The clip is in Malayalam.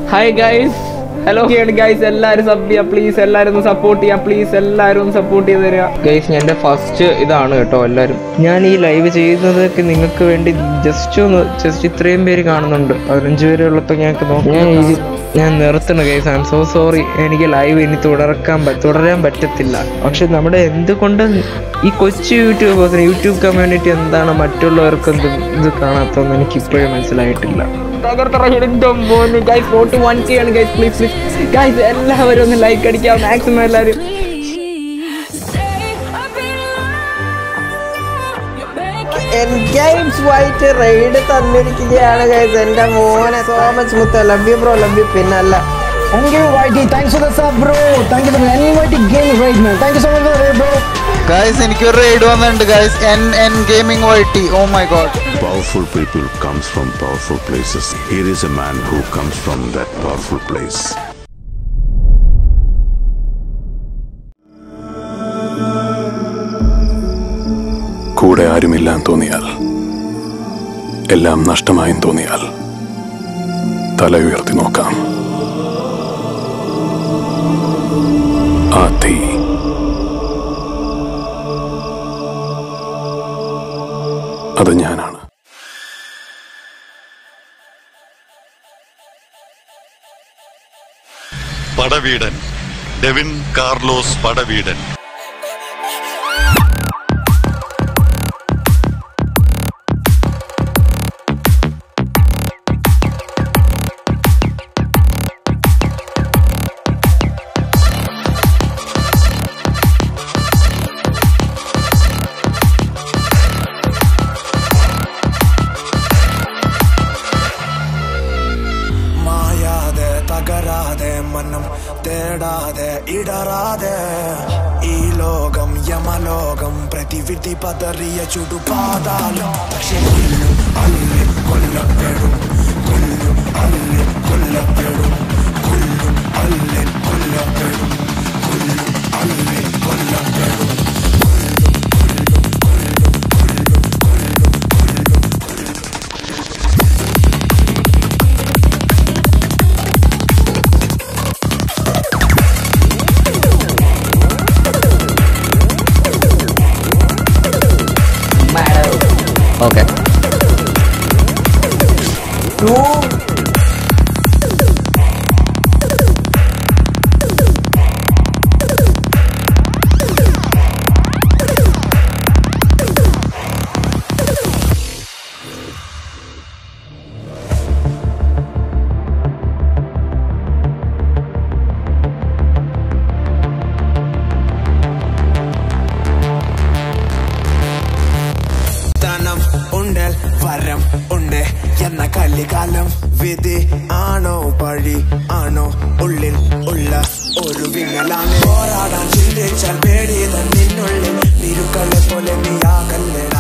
ഹായ് ഗൈസ് ഹലോ ഗൈസ് എല്ലാവരും സബ് ചെയ്യുക പ്ലീസ് എല്ലാവരും ഒന്ന് സപ്പോർട്ട് ചെയ്യുക പ്ലീസ് എല്ലാവരും ഒന്ന് സപ്പോർട്ട് ചെയ്ത് തരിക ഗൈസ് എൻ്റെ ഫസ്റ്റ് ഇതാണ് കേട്ടോ എല്ലാവരും ഞാൻ ഈ ലൈവ് ചെയ്യുന്നതൊക്കെ നിങ്ങൾക്ക് വേണ്ടി ജസ്റ്റ് ഒന്ന് ജസ്റ്റ് ഇത്രയും പേര് കാണുന്നുണ്ട് പതിനഞ്ച് പേര് ഉള്ളപ്പോൾ ഞങ്ങൾക്ക് നോക്കാം ഞാൻ ഈ- ഞാൻ നിർത്തണ guys I'm so sorry എനിക്ക് ലൈവ് ഇനി തുടർക്കാൻ പ- തുടരാൻ പറ്റത്തില്ല പക്ഷെ നമ്മുടെ എന്തുകൊണ്ട് ഈ കൊച്ചു യൂട്യൂബേഴ്സിന് യൂട്യൂബ് കമ്മ്യൂണിറ്റി എന്താണ് മറ്റുള്ളവർക്ക് എന്ത് ഇത് കാണാത്തതെന്ന് എനിക്ക് ഇപ്പോഴും മനസ്സിലായിട്ടില്ല എല്ലാവരും ഒന്ന് ലൈക്ക് അടിക്കാം മാക്സിമം എല്ലാവരും ഗെയിംസ് വൈറ്റ് റൈഡ് തന്നിരിക്കുകയാണ് ഗൈസ് എന്റെ മോനെ സോ മച്ച് മുത്ത love you bro love you പിന്നല്ല Thank you, YT. Thanks for the sub, bro. Thank you for the NYT game right, man. Thank you so much for the raid, bro. Guys എനിക്കൊരു റൈഡ് വന്നിട്ടുണ്ട് guys N N gaming Y T oh my God Powerful people comes from powerful places. Here is a man who comes from that powerful place. കൂടെ ആരുമില്ലാന്ന് തോന്നിയാൽ എല്ലാം നഷ്ടമായും തോന്നിയാൽ തല ഉയർത്തി നോക്കാം ആ തീ അത് ഞാനാണ് പടവീടൻ ഡെവിൻ കാർലോസ് പടവീടൻ മായാതെ തകരാതെ മനം തേടാതെ ഇടറാതെ ഈ ലോകം യമലോകം പ്രതിവിധി പതറിയ ചുടുപാതാലം പക്ഷെ കൊല്ലും അല്ലി കൊല്ലപ്പെടും കൊല്ലും അല്ലി കൊല്ലപ്പെടും കൊല്ലും അല്ലി കൊല്ലപ്പെടും കൊല്ലും അല്ലി കൊല്ലപ്പെടും ഓക്കെ ധനം ഉണ്ട് വരം ഉണ്ട് എന്ന കലികാലം വിധി ആണോ പഴി ആണോ ഉള്ളിൽ ഉള്ള ഒരു വിങ്ങലാണ് പോരാടാൻ ചിന്തിച്ചാൽ പേടി നിന്നുള്ളിൽ നിരുക്കളെ പോലെ നീ ആകല്ലേ